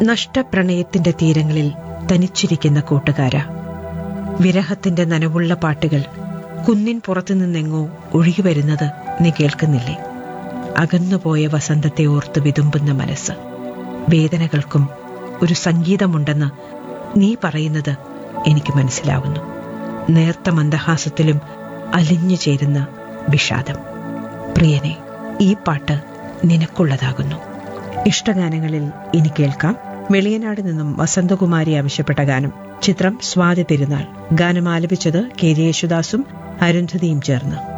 നഷ്ടപ്രണയത്തിന്റെ തീരങ്ങളിൽ തനിച്ചിരിക്കുന്ന കൂട്ടുകാര വിരഹത്തിന്റെ നനവുള്ള പാട്ടുകൾ കുന്നിൻ പുറത്തുനിന്നെങ്ങോ ഒഴുകി വരുന്നത് നീ കേൾക്കുന്നില്ലേ അകന്നുപോയ വസന്തത്തെ ഓർത്ത് വിതുമ്പുന്ന മനസ്സ് വേദനകൾക്കും ഒരു സംഗീതമുണ്ടെന്ന് നീ പറയുന്നത് എനിക്ക് മനസ്സിലാവുന്നു നേർത്ത മന്ദഹാസത്തിലും അലിഞ്ഞു ചേരുന്ന വിഷാദം പ്രിയനെ ഈ പാട്ട് നിനക്കുള്ളതാകുന്നു ഇഷ്ടഗാനങ്ങളിൽ ഇനി കേൾക്കാം വെളിയനാട് നിന്നും വസന്തകുമാരി ആവശ്യപ്പെട്ട ഗാനം ചിത്രം സ്വാതി തിരുനാൾ ഗാനം ആലപിച്ചത് കെ ജെ യേശുദാസും അരുന്ധതിയും ചേർന്ന്